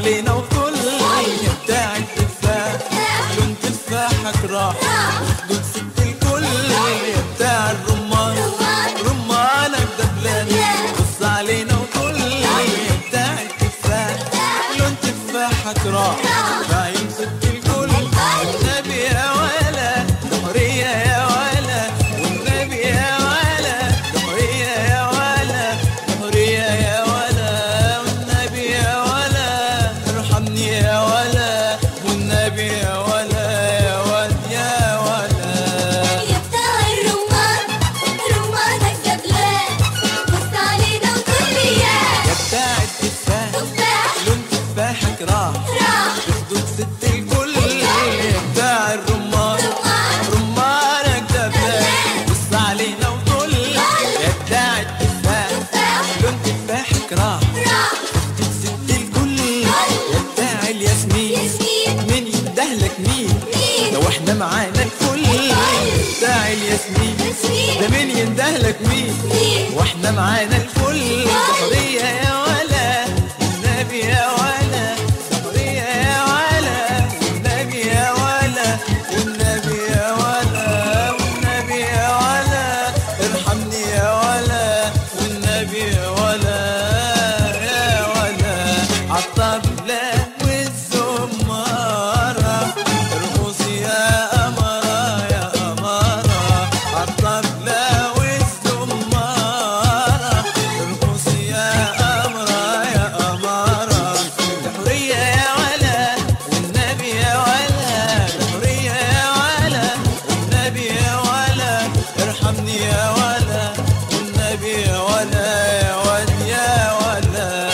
علينا وكل يا بتاع التفاح لون تفاحك راح خدود ست الكل يا بتاع الرمان رمانك دبلان بص علينا وكل يا بتاع التفاح لون تفاحك راح بعين ست الكل والنبي يا ولا دمرية يا ولا والنبي يا ولا دمرية يا ولا دمرية يا ولا والنبي يا ولا ارحمني يا ولا والنبي يا ولا يا ولد يا ولا يا بتاع الرمان رمانك دبلان بص علينا وكل يا يا بتاع التفاح تفاح لون تفاحك راح راح تخدم ست الكل يا بتاع الرمان رمانك دبلان بص علينا وكل يا بتاع التفاح لون تفاحك راح راح تخدم ست الكل يا بتاع الياسمين ياسمين مين يندهلك مين مين؟ لو احنا معانا الكل بتاع الياسمين ياسمين. ده مين يندهلك مين مين؟ واحنا معانا الكل سحرية يا ولا النبي يا ولا سحرية يا ولا النبي يا ولا والنبي يا ولا والنبي يا ولا ارحمني يا ولا والنبي يا ولا يا ولا عالطبلة والزمارة ارقصي يا أمرة يا أمرة عالطبلة والزمارة ارقصي يا أمرة يا أمرة الحرية يا ولا والنبي يا ولا الحرية يا ولا والنبي يا ولا ارحمني يا ولا والنبي يا ولا يا ولد يا ولا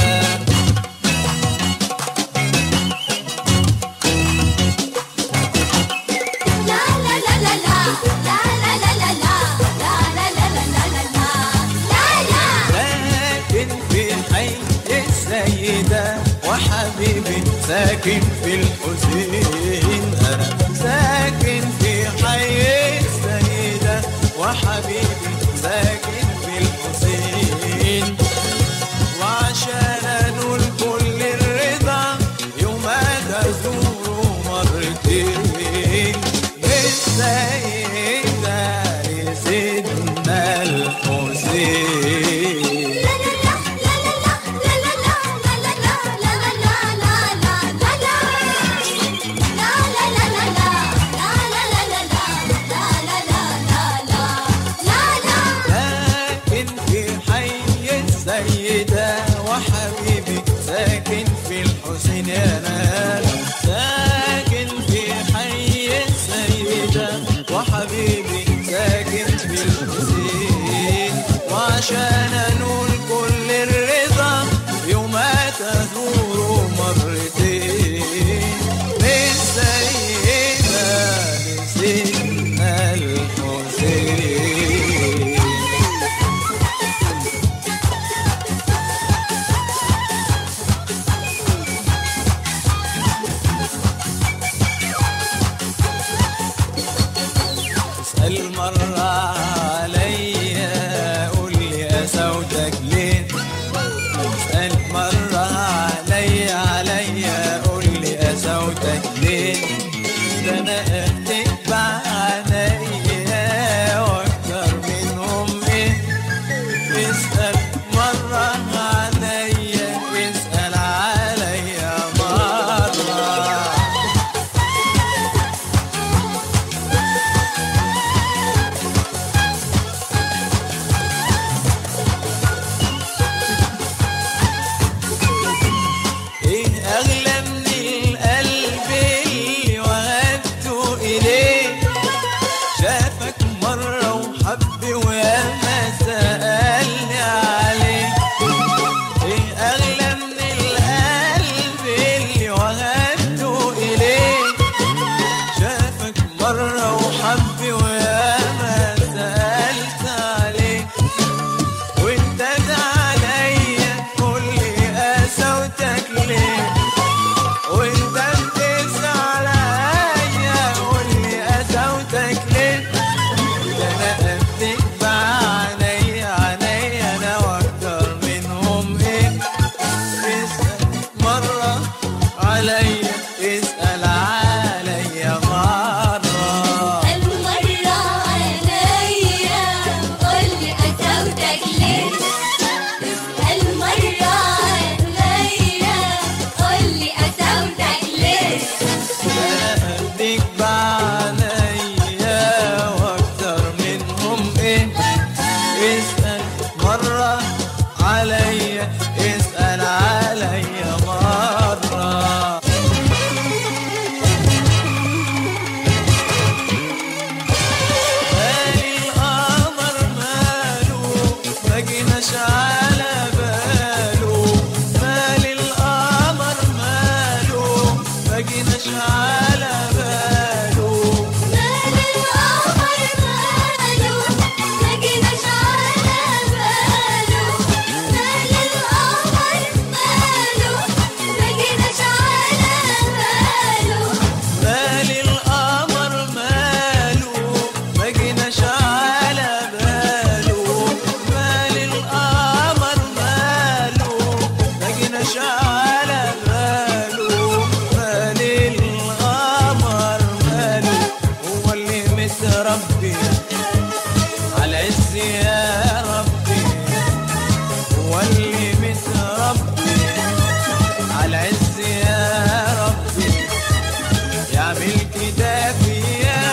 لا لا لا لا لا لا لا لا لا لا لا لا لا لا لا لا لا لا ساكن في حي السيدة وحبيبي ساكن في الحسين أنا ساكن في حي السيدة وحبيبي ساكن في الحسين وعشان أنول كل الرضا يوم تزور مرتين السيدة لسيدنا الحسين ساكن في حي السيدة وحبيبي ساكن في الحسين يا ناس ساكن في حي السيدة وحبيبي ساكن في الحسين وعشان أنول كل الرضا يوم تزور مرتين للسيدة لسيدنا الحسين اسأل مرة عليا قول لي قسوتك ليه اسأل مرة عليا عليا قول لي قسوتك ليه ده انا اكتب عنيا واكتر منهم ايه اسأل مرة عليا اسأل عليا مرة عليا اسأل عليا مرة المرة عليا قولي أسودك ليه المرة عليا قولي أسودك ليه أديك بعليا واكتر منهم ايه اسأل مرة عليا اسأل عليا مرة مالي القمر ماله ما جيناش على باله مالي القمر ماله ما جيناش على باله مال القمر ماله ما جيناش على باله مال القمر ماله ما جيناش على باله مالي القمر ماله ما جيناش على باله مالي القمر ماله ما جيناش على باله مالي القمر ماله هو اللي متربي على عز يا ربي هو اللي متربي على عز يا ربي يعمل كده فيا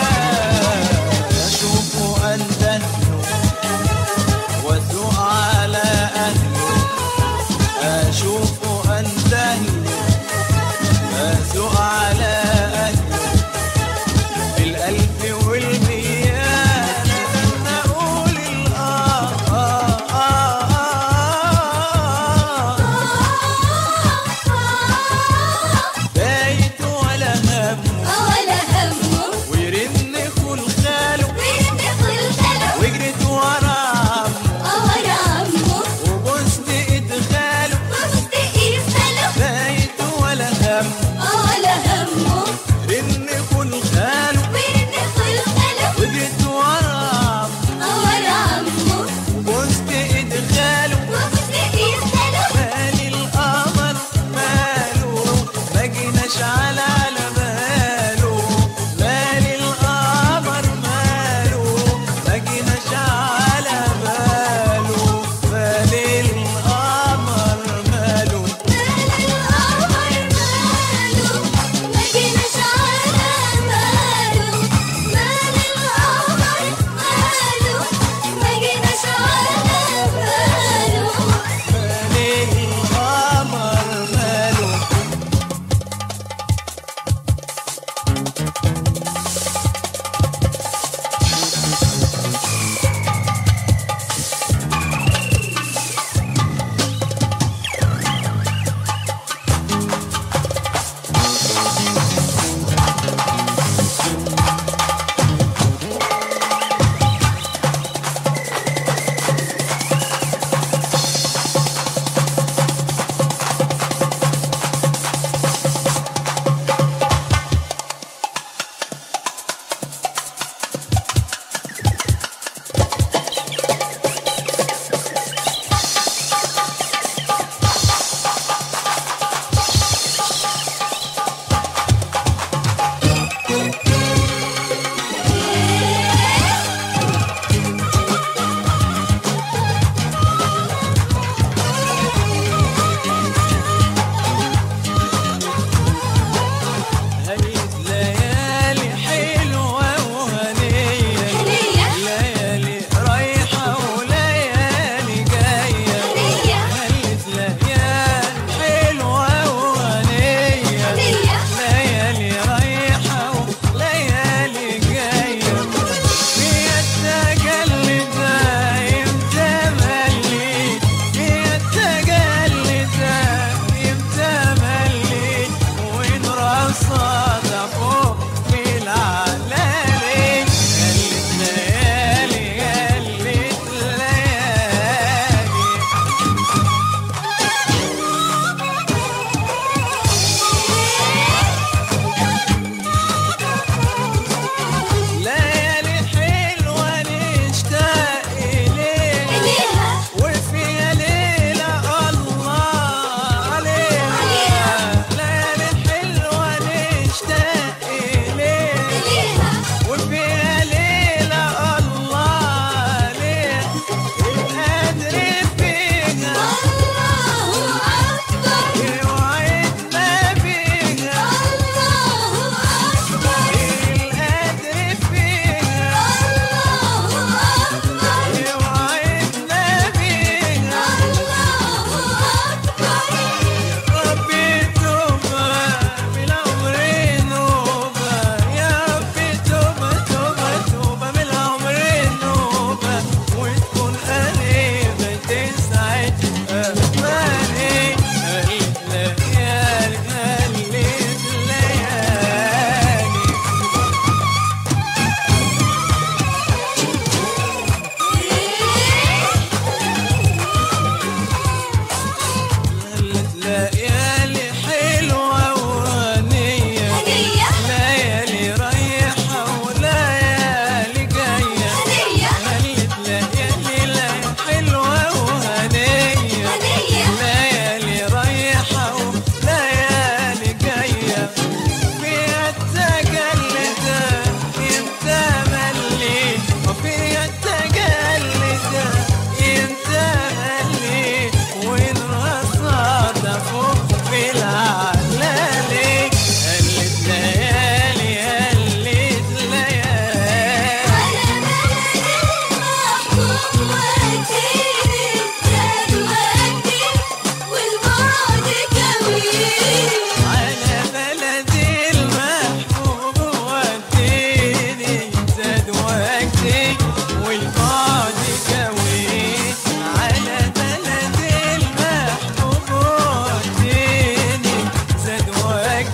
اشوفه اندهله واسوق على اهله اشوفه اندهله اسوق على اهله بالالف والمياه اقول الاه آه آه آه بايت ولا همه ولا همه ويرن خل خاله ويدخل خلو وجرت ورا عمه ورا عمه وبوست ادخاله وسط إيفاله بايت ولا هم ولا همه رن خل خاله ويدخل خلو وجرت ورا عمه ورا عمه وبوست ادخاله وسط إيفاله مالي القمر ماله ما جيناش على على باله مالي القمر ماله ما جيناش على باله مالي القمر ماله مال القمر ماله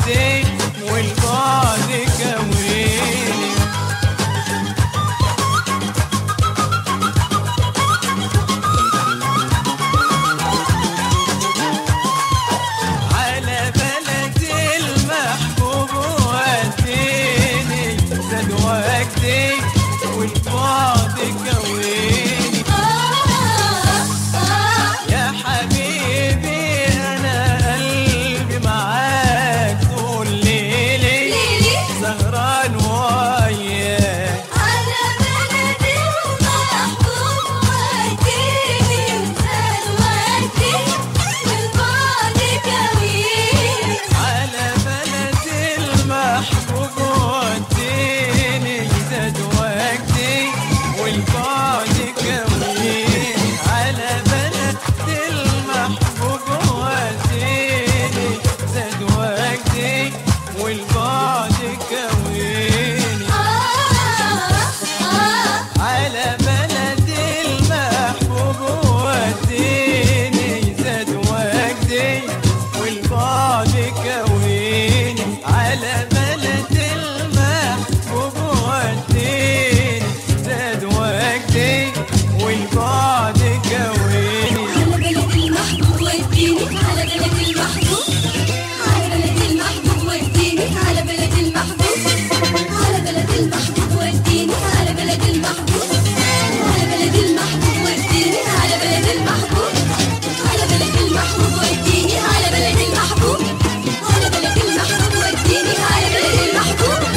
وجدي والبعد كويني على بلد المحبوب وديني زاد وجدي والبعد كويني يا حبيبي انا قلبي معاك طول ليلي سهران وياك على بلد المحبوب وديني وزاد وجدي والبعد كويني على بلد المحبوب وديني زاد وجدي والبعد كويني على بلد المحبوب وديني زاد وجدي والبعد كويني على بلد المحبوب وديني زاد وجدي والبعد كويني على بلد المحبوب وديني زاد وجدي والبعد كويني على بلد المحبوب وديني على بلد المحبوب على بلد المحبوب وديني على بلد المحبوب على بلد المحبوب وديني على بلد المحبوب على بلد المحبوب وديني على بلد المحبوب على بلد المحبوب وديني على بلد المحبوب على بلد المحبوب وديني على بلد المحبوب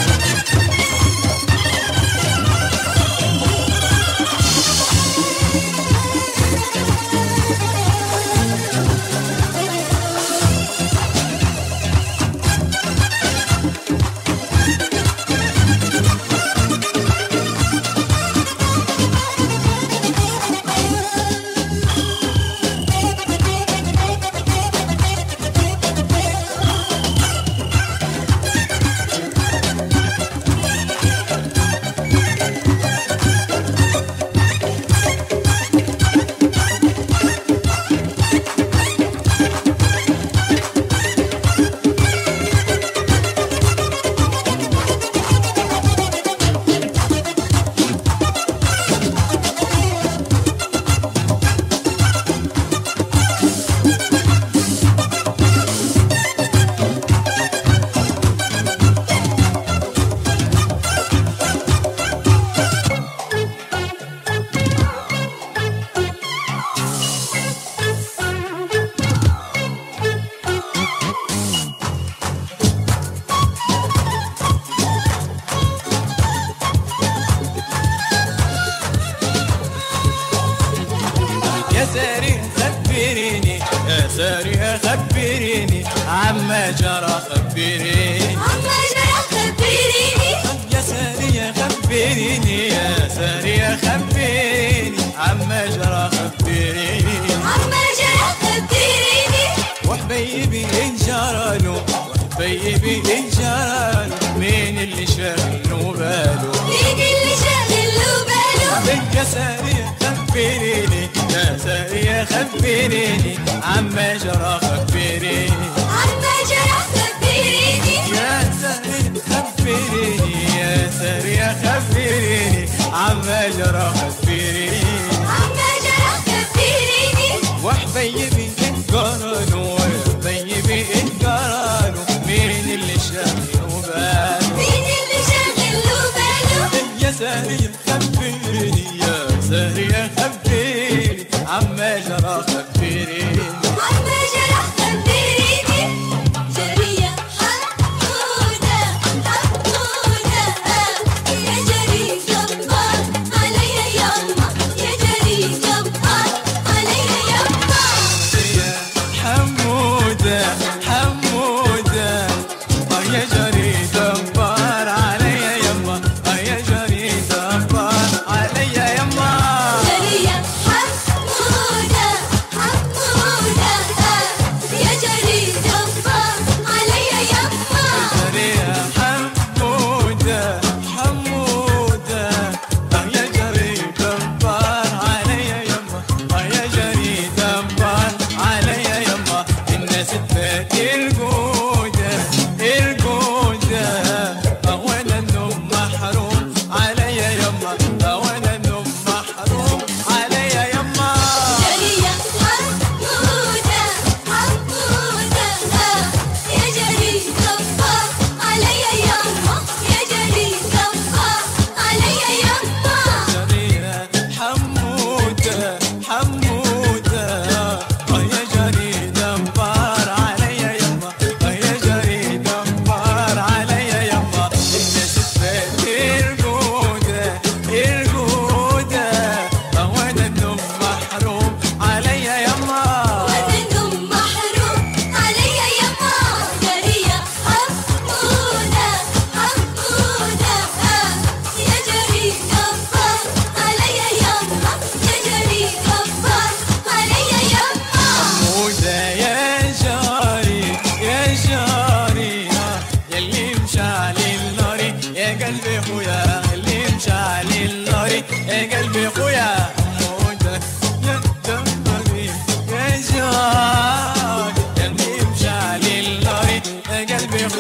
يا ساري خبريني يا ساري خبريني عما جرى خبريني عما جرى خبريني يا ساري خبريني يا ساري خبريني عما جرى خبريني عما جرى خبريني وحبيبي إن جراله وحبيبي إن جراله مين اللي شاغل باله مين اللي شاغل له باله يا ساري خبريني يا ساري خبريني عما جرى خبريني عما جرى خبريني يا ساري خبريني يا ساري خبريني عما جرى خبريني عما جرى خبريني وحبيبي إن قرانو وحبيبي إن قرانو مين اللي شاغل باله مين اللي شاغل له باله يا ساري خبريني يا ساري خبريني عما جرى خبريني عما جرى خبريني جرية حقودة حقودة يا جري جبار عليا يما يا جري جبار عليا يما يا حمودة حمودة آه يا جري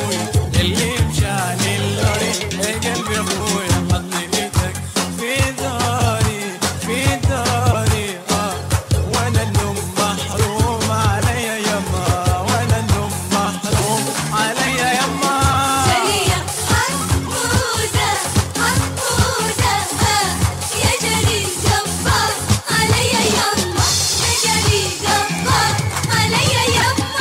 اخويا اللي يمشي عن الطريق يا قلبي اخويا حط ايدك في داري في داري اه وانا النوم محروم عليا يما وانا النوم محروم عليا يما جرية حمودة حمودة يا جري جبار عليا يما يا جري جبار عليا يما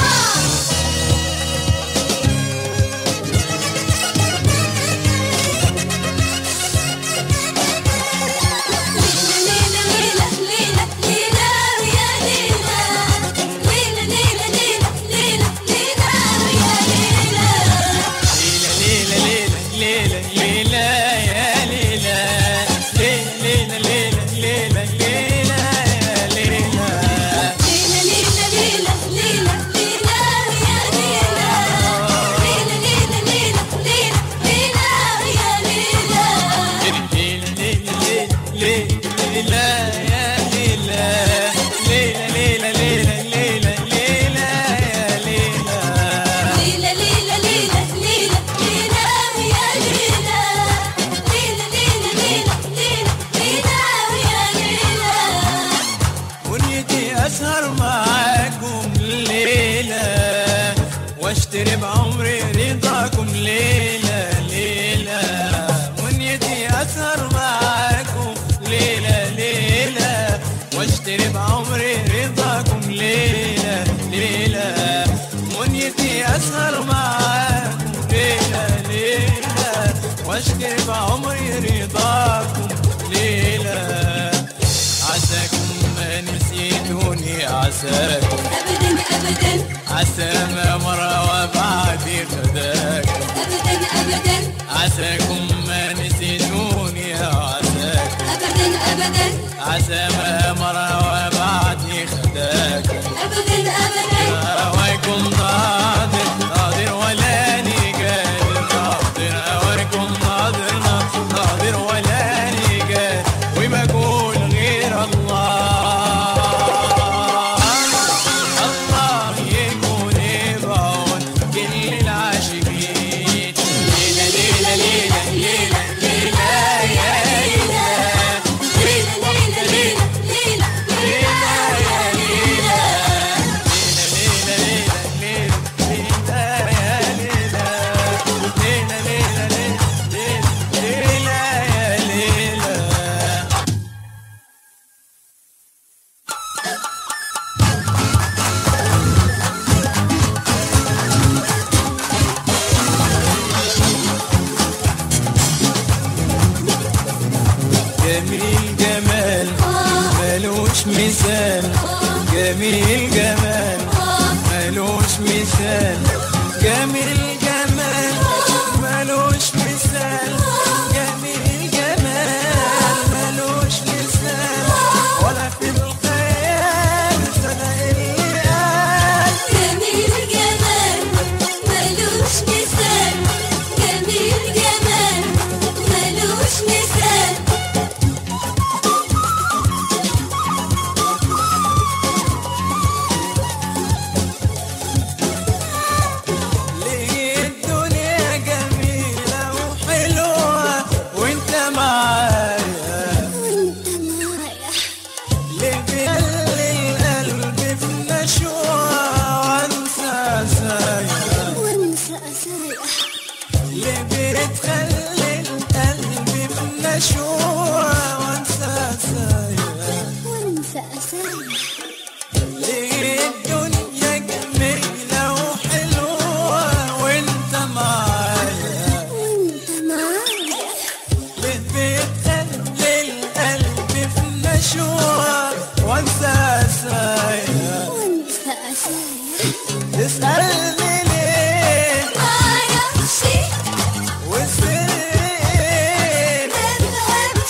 ليلة ليلة ليلة ليلة يا ليلة ليلة ليلة ليلة ليلة ليلة يا ليلة ليلة ليلة ليلة ليلة يا ليلة ليلة ليلة ليلة ليلة يا ليلة ليلى ليلى ليلى ليلى ليلى يا ليلى ليلى ليلى ليلى ليلى ليلى يا ليلى ليلة ليلة ليلة يا ليلة ليلة ليلة ليلة ليلة ليلة يا ليلة ليلى ليلى ليلى ليلى ليلى يا ليلى ليلى ليلى ليلى ليلى ليلى يا ليلى ونيتي اسهر معاكم ليلة واشتري بعمري رضاكم ليلة ليلة ونيتي اسهر معاكم ليلة ليلة واشتري بعمري رضاكم ليلة ليلة ونيتي اسهر معاكم ليلة ليلة واشتري بعمري رضاكم ليلة عساكم ما نسيتوني عساكم ابدا ابدا عسى ما مرة وبعدي خداكم ابدا ابدا عساكم ما نسيتوني عساكم ابدا ابدا عسى ما مرة وبعدي خداكم ابدا ابدا هواكم ناظر ناظر ولا ني قادر ناظر هواكم ناظر ناظر ولا ني قادر وما اقول غير الله الله يكون بعون كل العاشقين ليلة ليلة ليلة ليلة ليلة يا ليلة ليلى ليلى ليلى ليلى ليلى يا ليلى جميل جمال ملوش مثال جميل جمال ملوش مثال جميل جمال ملوش مثال جميل جمال ملوش مثال ولا في الخيال سنة اللي قال جميل جمال ملوش مثال جميل جمال ملوش مثال ليه الدنيا جميلة وحلوة وانت معايا وانت معايا ليه بيخلي القلب في نشوة وانسى سايا وانسى أسايا ليه بتخلي القلب في نشوة وانسى سايا وانسى أسايا ليه الدنيا جميلة وحلوة وانت معايا وانت معايا ليه بتخلي القلب في نشوة وانسى سايا وانسى أسايا تسألني ليه معرفش والسر ايه مفهمش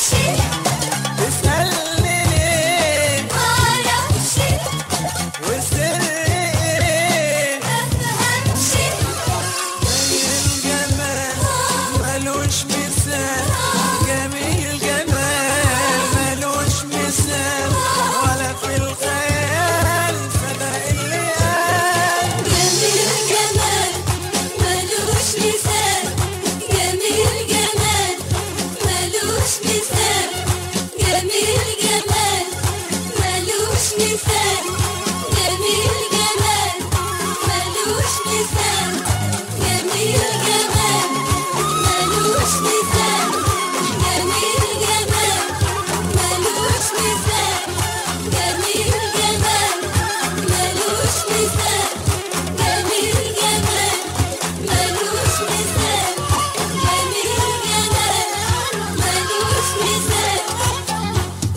مثال جميل جمال ملوش مثال جميل جمال ملوش مثال جميل جمال ملوش مثال جميل جمال ملوش مثال جميل جمال ملوش مثال جميل جمال ملوش مثال جميل جمال ملوش مثال جميل جمال ملوش مثال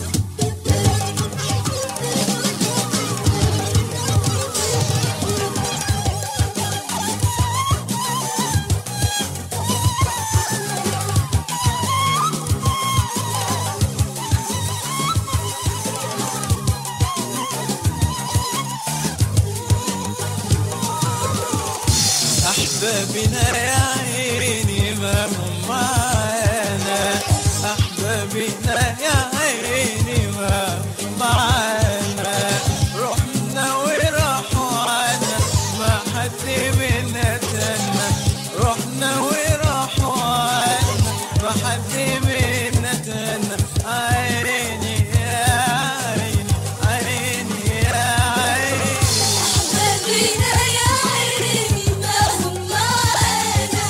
أحبابنا يا عيني ما هم معانا أحبابنا يا عيني ما هم معانا رحنا وراحوا عنا ما حد منا تنا رحنا وراحوا عنا ما حد منا تنا عيني يا عيني عيني يا عيني حبيبنا يا عيني ما هم معانا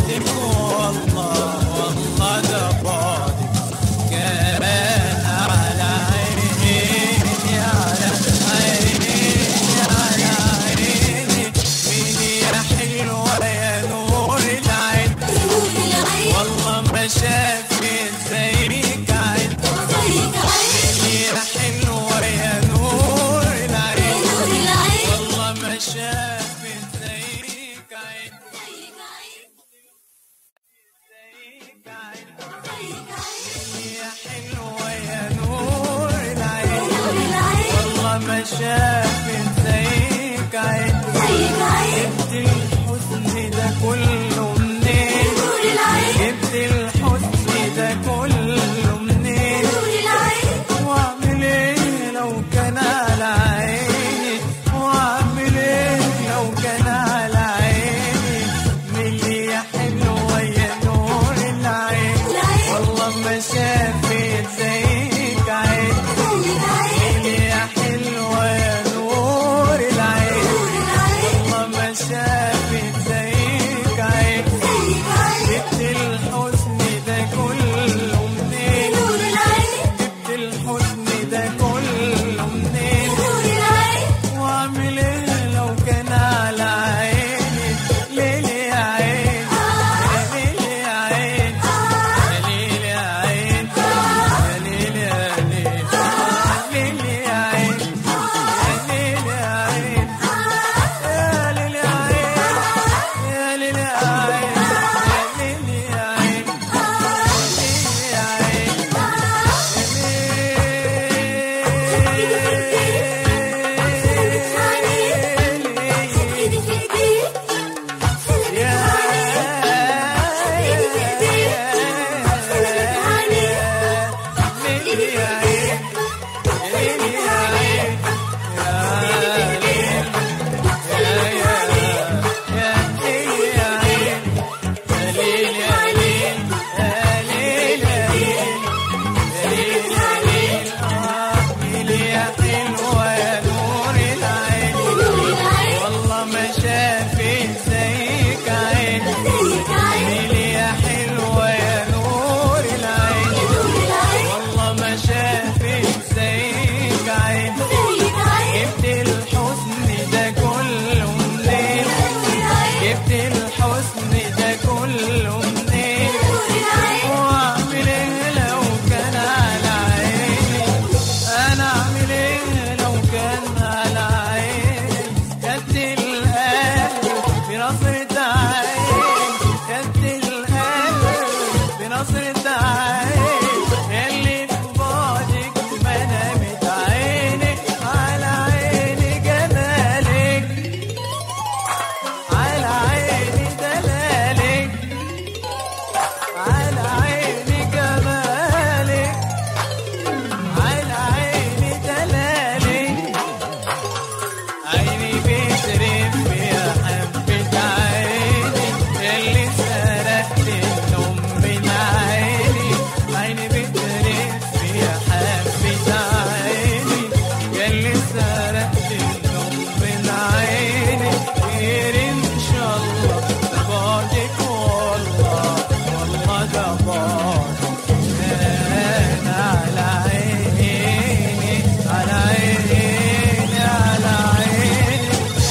بعدك والله والله ده بعدك كان على عيني على عيني على عيني مين يا حلوة يا نور العين نور العين والله ما شافت زيك عين زيك عين يا حلوة يا نور العين نور العين والله ما شافت زيك عين زيك عين زيك عين زيك عين يا حلوة يا نور العين نور العين والله ما شافت زيك عين زيك عين جبت الحزن ده كله منين نور العين جبت الحزن ده كله منين نور العين واعمل ايه لو كان على عيني واعمل ايه لو كان على عيني ملي يا حلوة يا نور العين العين. والله ما شافت زيك عين زيك عين ملي يا حلوة يا نور العين نور العين والله ما شافت زيك عين زيك عين جبت الحزن ده كله منين نور العين جبت الحزن ده كله منين نور العين واعمل ايه لو كان على عيني ليلي يا عين يا ليلي يا عين يا ليلي يا عين يا ليلي يا ليلي يا ليلي يا عين يا ليلي يا عين يا ليلي يا عين يا ليلي يا عين يا ليلي يا عين يا ليلي يا عين ايدي في ايديك سلك نور العين والله ما شافت زيك عين زيك عين ليلي يا حلوة يا نور العين نور العين والله ما شافت زيك عين زيك عين جبت الحزن ده كله منين نور العين جبت الحزن ده كله منين نور العين واعمل ايه لو كان على عيني انا اعمل ايه لو كان على عيني كد القلب بنظرة عين كد القلب بنظرة عين اللي في بعدك ما نامت عيني على عيني جمالك على عيني دلالك على عيني جمالك على عيني دلالك عيني بترف يا حبة عيني اللي سرقت النوم من عيني عيني بترف يا حبة عيني اللي سرقت النوم من عيني خير ان شاء الله بعدك والله والله ده بعدك كان على عيني على عيني على عيني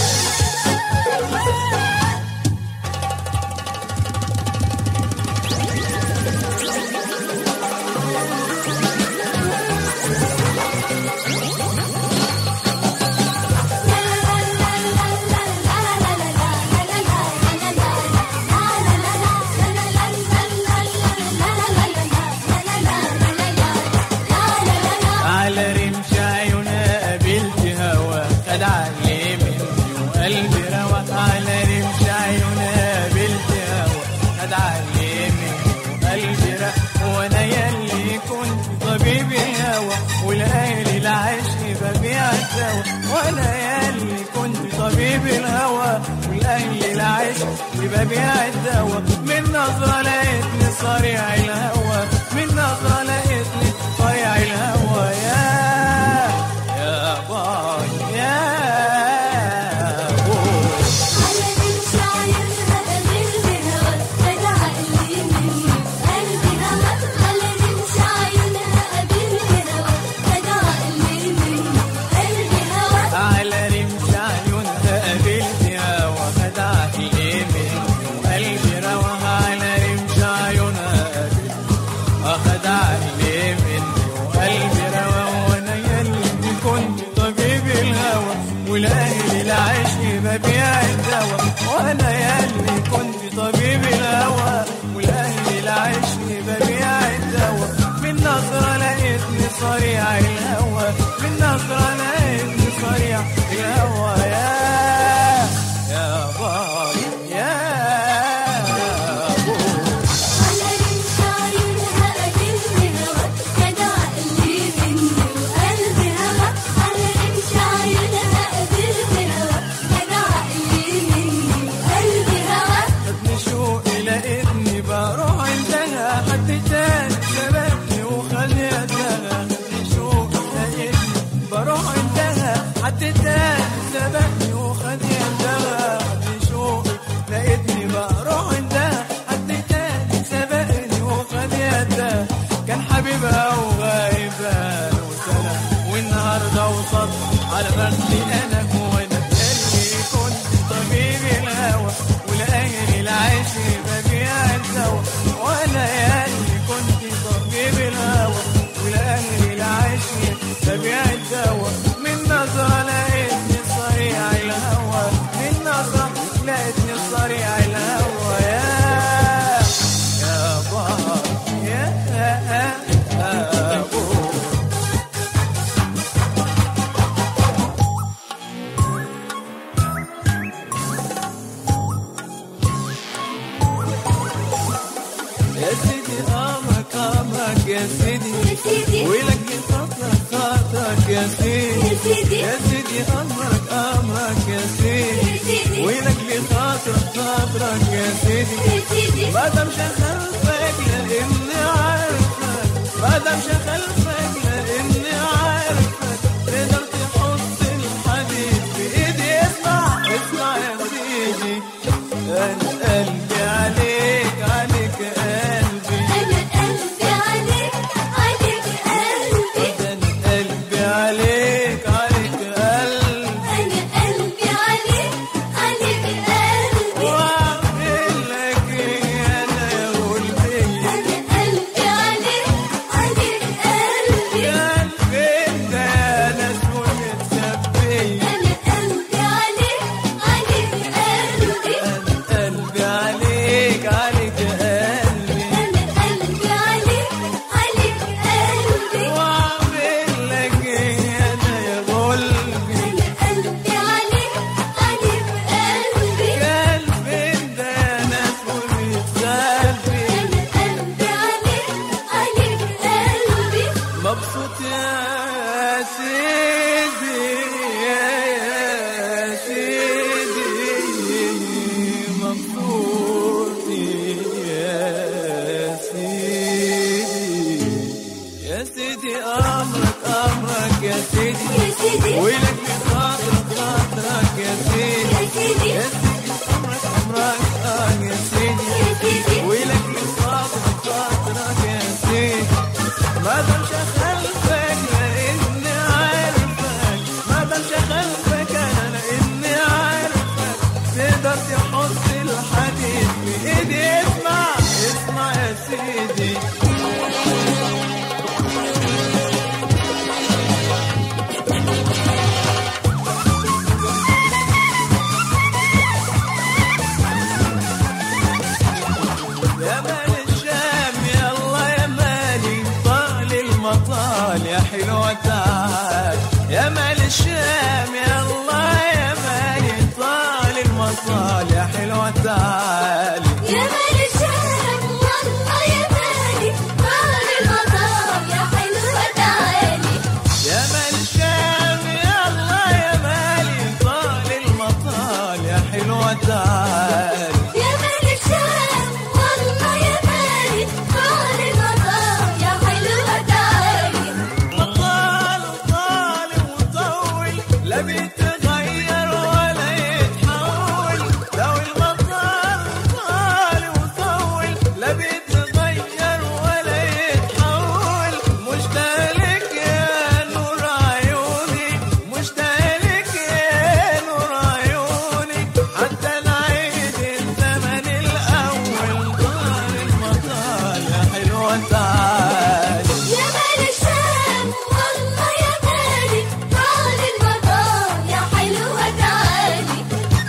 على رمش عيونها قابلت هوا خد علي مني وقلبي روى على رمش عيونها قابلت هوا خد علي مني وقلبي روى وانا يلي كنت طبيب الهوى والاهلي العشق ببيع الدوا وانا يلي كنت طبيب الهوى والاهلي العشق ببيع الدوا من نظرة لقيتني صريع الهوى من نظرة لقيتني صريع الهوى يا يا باي يا بوي على من شاير هذا من الهوى يا سيدي امرك امرك يا سيدي يا سيدي ولك خاطرك خاطرك يا سيدي يا سيدي يا سيدي امرك امرك يا سيدي يا سيدي ولك خاطرك خاطرك يا سيدي يا سيدي ما دام شغلتك لاني عارفك ما دام شغلتك لاني عارفك تقدر تحط الحديد في ايدي اسمع اسمع يا سيدي انا قلبي عليك عليك قلبي أنا قلبي عليك عليك قلبي انا قلبي عليك عليك قلبي أنا قلبي عليك عليك قلبي واعمل لك ايه انا يا قلبي أنا قلبي عليك عليك قلبي قلبي ده يا ناس متسبيه أنا قلبي عليك عليك قلبي أنا قلبي عليك عليك قلبي أنا قلبي عليك عليك قلبي وأعمل لك إيه أنا يا قلبي أنا قلبي عليك عليك قلبي قلبي ده يا ناس متسبي أنا قلبي عليك عليك قلبي مبسوط يا سيدي يا سيدي مبسوط يا سيدي يا سيدي أمرك أمرك يا سيدي يا سيدي ولك بخاطرك خاطرك يا سيدي يا سيدي يا سيدي أمرك أمرك آه يا سيدي يا سيدي ولك بخاطرك خاطرك يا سيدي ما دام شغلتك لاني عارفك ما دام شغلتك انا لاني عارفك تقدر تحط الحديد في ايدي اسمع اسمع يا سيدي يا مال الشام يا الله يا مالي طال المطال يا حلوة تعال يا مال الشام يا الله يا مالي طال المطال يا حلوة تعال يا مال الشام والله يا مالي طال المطار يا حلوة تعالي يا مال الشام يا الله يا مالي طال المطال يا حلوة تعال يا مال الشام والله يا مالي طال المطار يا حلوة تعالي مطال طال وطول لا بيتغير ولا يتحول لو المطال طال وطول لا بيتغير ولا يتحول مشتاق لك يا نور عيوني مشتاق لك يا نور عيوني حتى نعيد الزمن الأول طال المطال يا حلوة تعالي يا مال الشام والله يا مالي طال المطار يا حلوة تعالي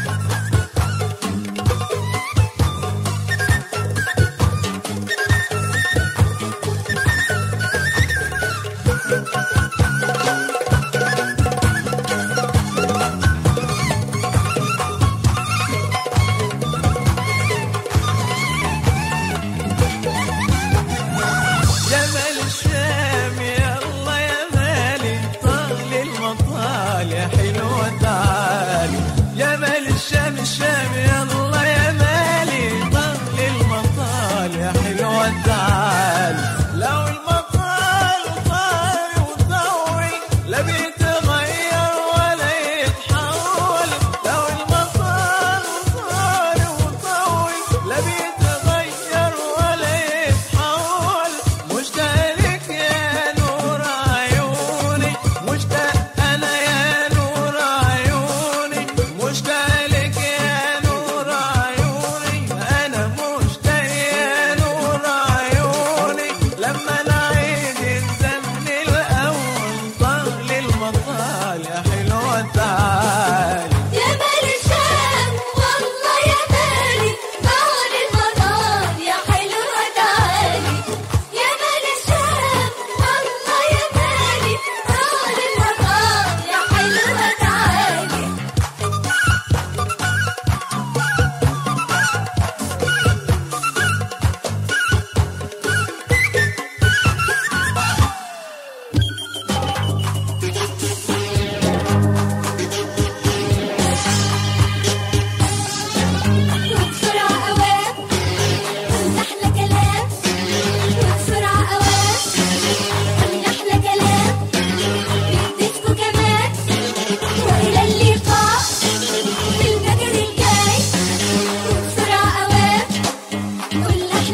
يا مال الشام يا الله يا مالي طال المطال يا حلوة تعالي يا مال الشام الشام يا الله يا مالي طال المطال يا حلوة تعالي لو المطال طال وطول لا بيتغير ولا يتحول لو المطال طال وطول لا بيتغير ولا يتحول مشتاق لك يا نور عيوني مشتاق انا يا نور عيوني مشتاق لك يا نور عيوني انا مشتاق يا نور عيوني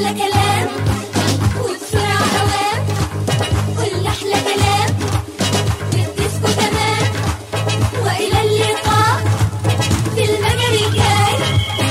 أحلى كلام وبسرعة أوام قول أحلى كلام بالديسكو تمام وإلى اللقاء في المجال الجاي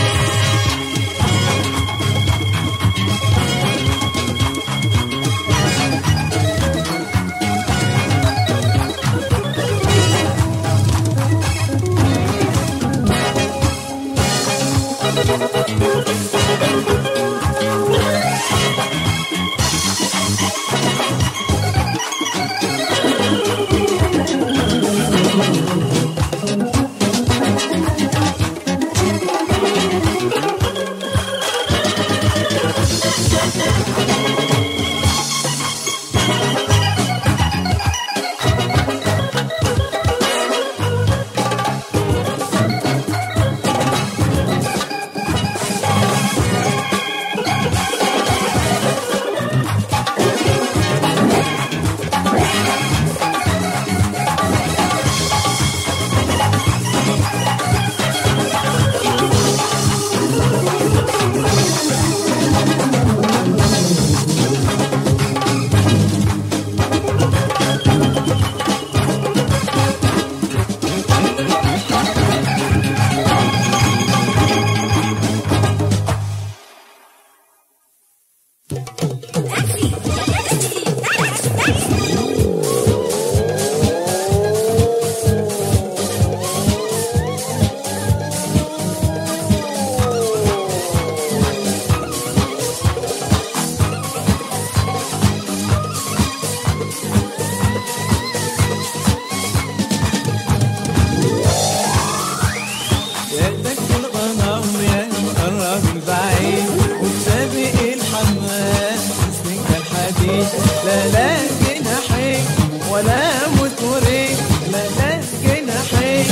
يا دك الغنم يا مقرب البعيد وسابق الحمام مسلك الحديد لا لا جناحين ولا متورين لا لا جناحين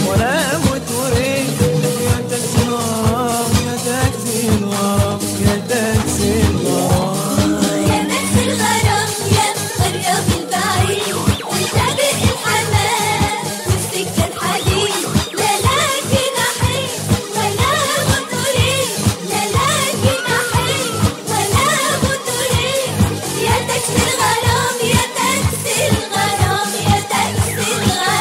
ولا متورين يا تاكسي الغرام يا تاكسي الغرام يا تاكسي الغرام يا نفس الغرام يا مقرب البعيد وسابق الحمام والسكة الحديد لا لا جناحين ولا موتورين لا لا جناحين ولا موتورين يا تاكسي الغرام يا تاكسي الغرام يا تاكسي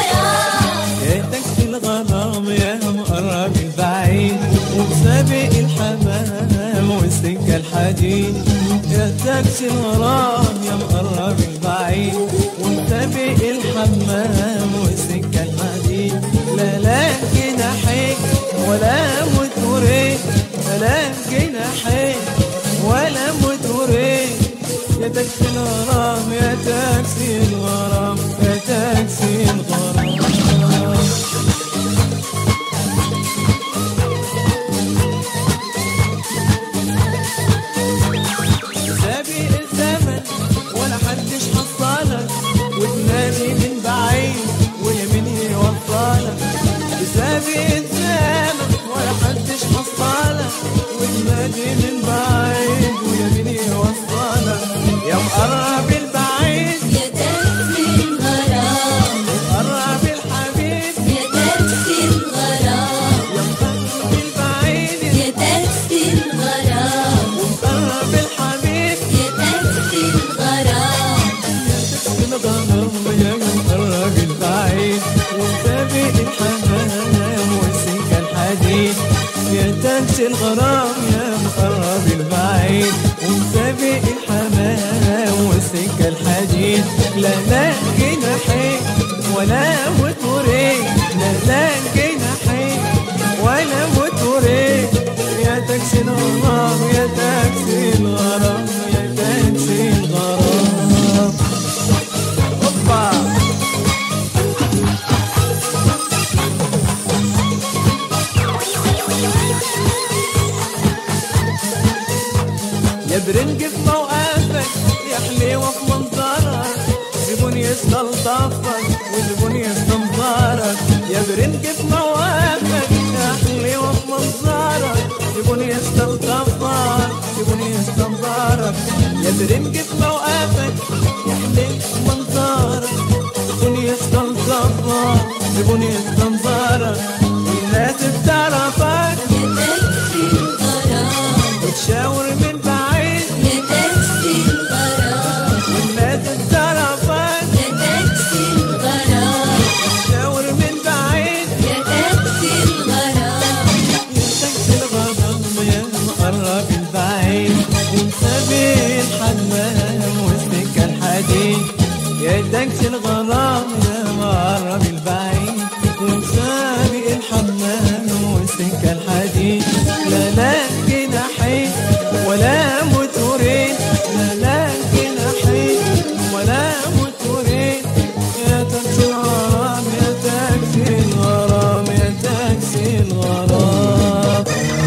الغرام يا تاكسي الغرام يا مقرب البعيد وسابق الحمام والسكة الحديد يا تاكسي الغرام يا مقرب البعيد وسابق الحمام والسكة الحديد لا لا جناحين ولا متورين لا جناحين ولا متورين يا تاكسي الغرام يا تاكسي الغرام يا تاكسي الغرام سابق الزمن ولا حدش حصلك وتنادي من بعيد ويمين يوصلك سابق الزمن ولا حدش حصلك وتنادي من بعيد ويمين يوصلك يا مقرب البعيد يا تاكسي الغرام قرب الحبيب يا تاكسي الغرام يا مقرب البعيد يا تاكسي الغرام قرب الحبيب يا تاكسي الغرام الغرام يا مقرب البعيد وسابق الحمام والسكة الحديد يا تاكسي الغرام يا مقرب البعيد وسابق الحمام والسكة الحديد لا لا جناحين ولا موتورين لا لا جناحين ولا موتورين يا تاكسي الغرام يا تاكسي الغرام يا تاكسي الغرام اوبا يا برنج في موقفك يا حليوة في منظرك زبون يستلطفك وزبون يستنظرك يا برنج في موقفك يا حليوة في منظرك زبون يستلطفك زبون يستنظرك يا برنج في موقفك يا حليوة في منظرك زبون يستلطفك زبون يستنظرك والناس بتعرفك يا تاكسي الغرام وتشاور من بعيد ومسابق الحمام والسكة الحديد يا دكش الغرام يا مقرب البعيد ومسابق الحمام والسكة الحديد لا لا جناحين ولا موتورين لا لا جناحين ولا موتورين يا تاكسي الغرام يا تاكسي الغرام يا تاكسي الغرام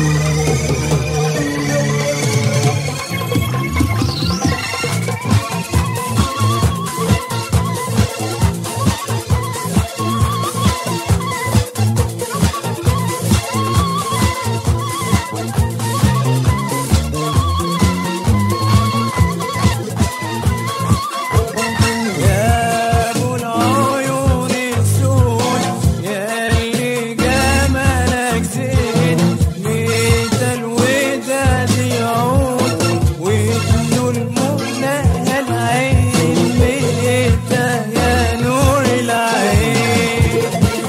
يا ابو العيون السود يا اللي جمالك زين ميت الوداد يعود وابن المنى العين ميت يا نور العين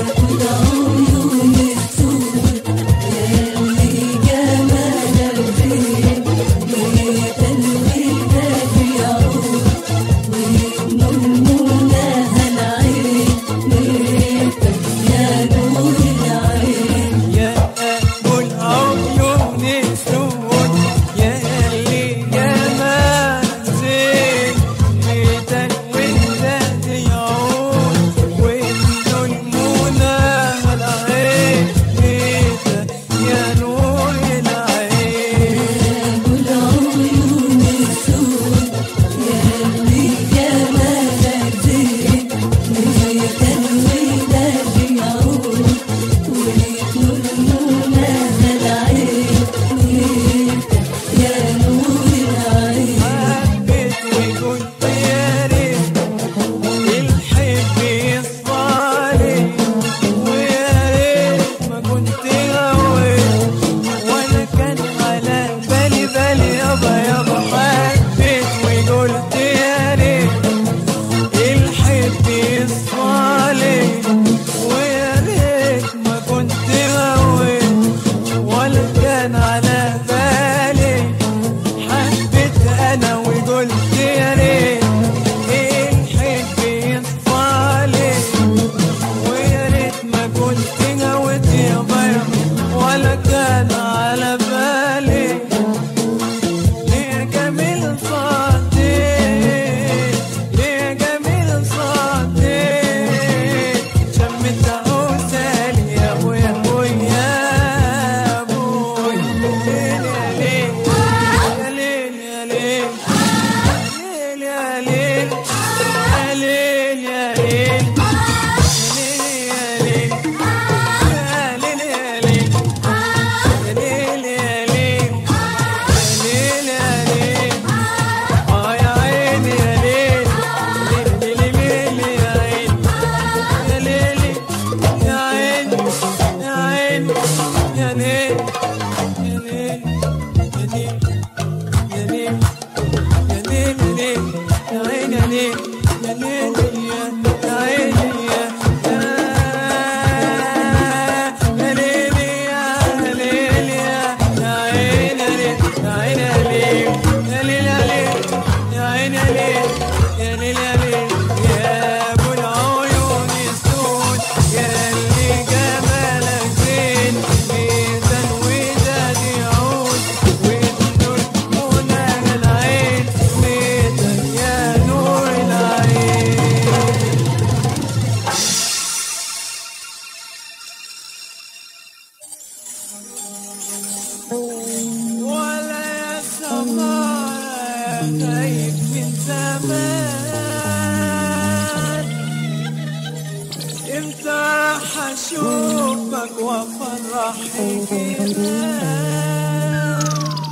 العيون السود ياللي جمالك زين ميت الوداد يعود وابن المناهى العين ميت يا نور العين يا ابو العيون السود يا اللي جمالك زين ميت الوداد يعود وابن المنى العين ميت يا نور العين أبو العيون السود ياللي جمالك زين ميت الوداد يعود وابن المناهى العين ميت يا نور العين حبيت وقلت يا ريت الحب يصفالي ويا ريت ما كنت غويت ولا كان على بالي بالي يابا يابا حبيت وقلت يا ريت الحب يصفالي ويا ريت ما كنت غويت ولا كان على بالي حبيت انا وقلت يا ريت الحب يصفالي ويا ريت ما كنت غويت يا بيا ولا كان على بالي يا جميل صديق يا جميل صديق شمت عسالي يا ابويا يا ابويا يا ابوي ليل يا ليل يا ليل يا ليل يا ليل يا ليل يا ابو العيون السود يا اللي جمالك زين ميزان وداد يعود وابن المنى العين ميزان يا نور العين ولا يا سمارة يا خايف من زمان امتى راح اشوفك وافرحك كمان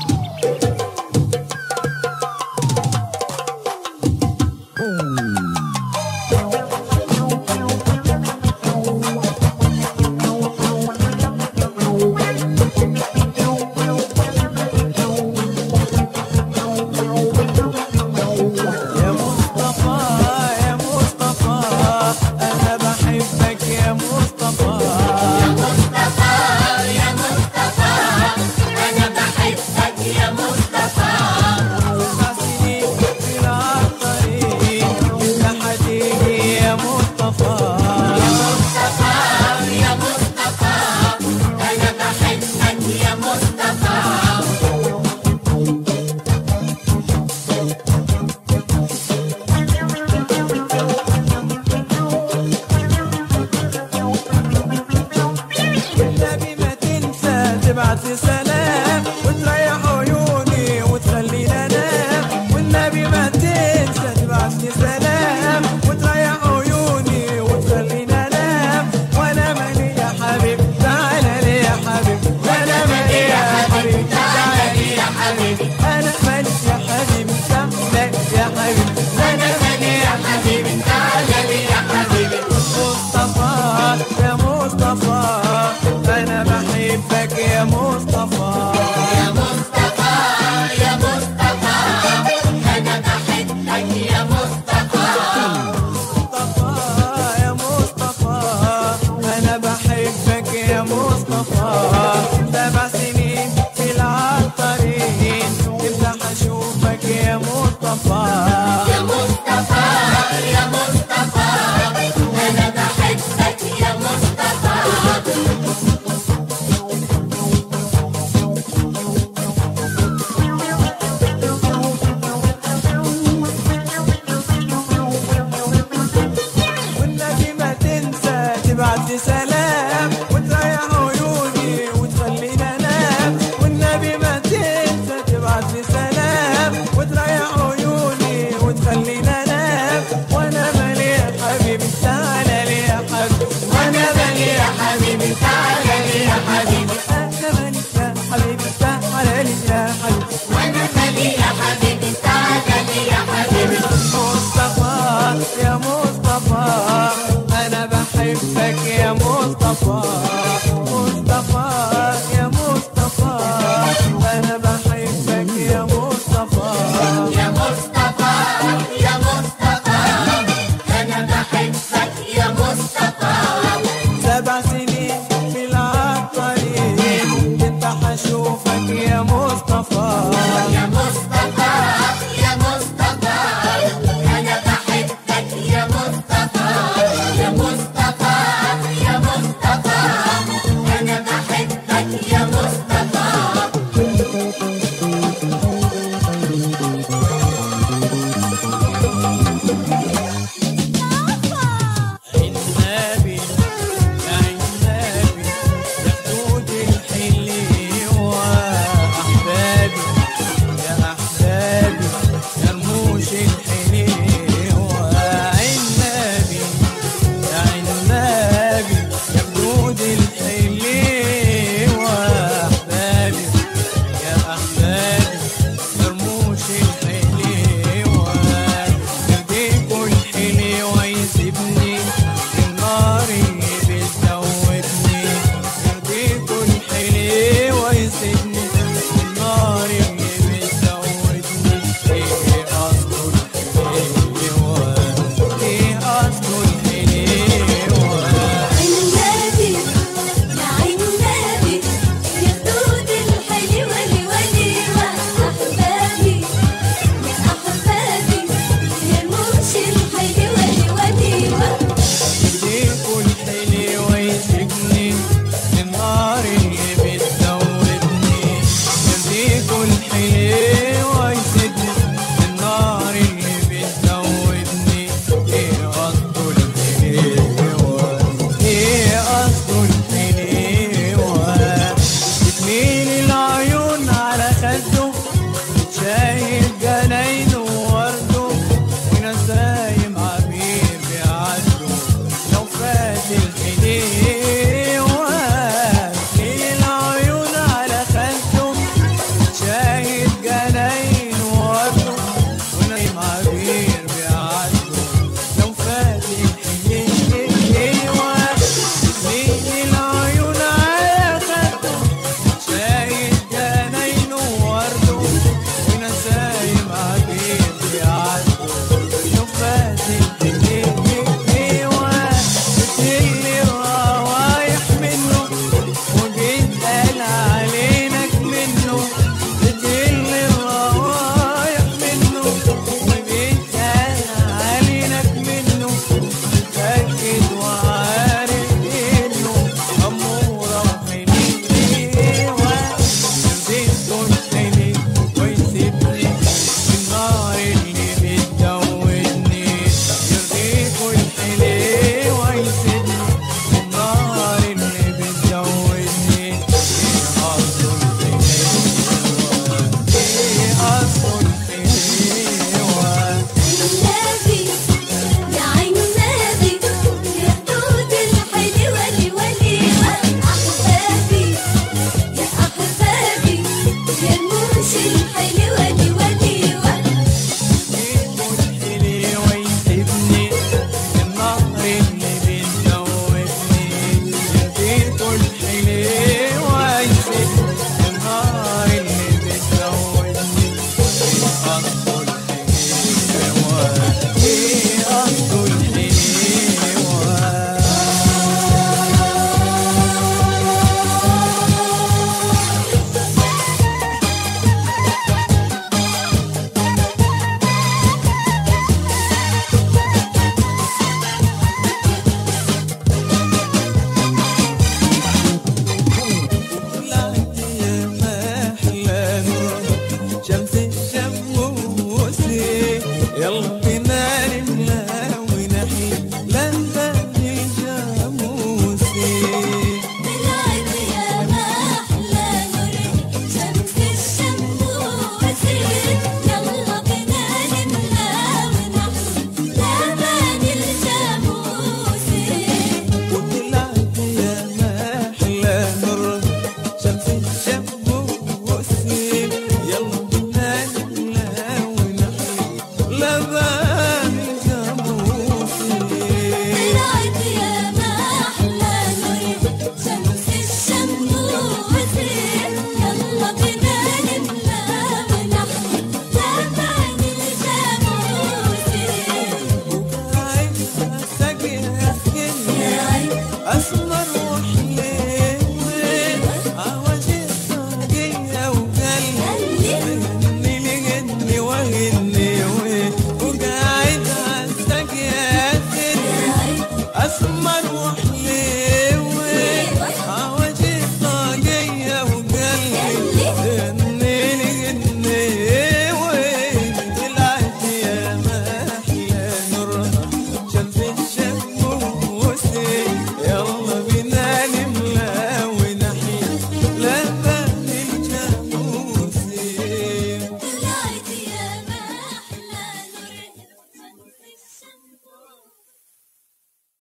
يا مصطفى يا مصطفى انا بحبك يا مصطفى مصطفى يا مصطفى مصطفى يا مصطفى يا مصطفى أنا بحبك يا مصطفى والنبي ما تنسى تبعت لي سلام وتريح عيوني وتخليني انام والنبي ما تنسى تبعت لي سلام وتريح عيوني وتخليني انام وانا مالي يا حبيبي تعالى لي يا حبيبي وانا مالي يا حبيبي تعالى لي يا حبيبي انا مالي يا حبيبي تعالى لي يا حبيبي وأنا مالي يا حبيبي تعالى لي يا حبيبي مصطفى يا مصطفى أنا بحبك يا مصطفى مصطفى يا مصطفى أنا بحبك يا مصطفى يا مصطفى يا مصطفى أنا بحبك يا مصطفى سبع سنين في العطارين كنت حشوفك يا مصطفى يا مصطفى يا مصطفى أنا بحبك يا مصطفى يا مصطفى يا مصطفى أنا بحبك يا مصطفى النبي يا النبي يا خدود الحلوة أحبابي يا أحبابي يا رموش الحلوة النبي يا النبي يا خدود الحلوة أحبابي يا أحبابي يا رموش الحلوة يرضيكوا الحلوة يسيبني النار بتزودني يرضيكوا الحلوة يسيبني النار بتزودني ايه قصده الحلوة ايه قصده الحلوة النبي يا النبي يا خدود الحلوة الوليوة أحبابي يا أحبابي يا موش الحلوة الوليوة يديكوا الحلوة يسجني النار اللي بتزودني يديكوا الحلوة يسجني النار اللي بتزودني ايه قصده الحلوة ايه قصده الحلوة بتميل العيون على خده شايف جناينه وورده وناس رايم عبير بيعدوا لو فات الحليوة ليل العيون على خده شاهد جناين وورده ونايم عبير بيعدوا لو فات الحليوة ليل العيون على خده شاهد جناين وورده ونسايم عبير بيعدوا لو فات الحليوة بتهلي الروايح منه وبيتقال علينك منه بتهلي الروايح منه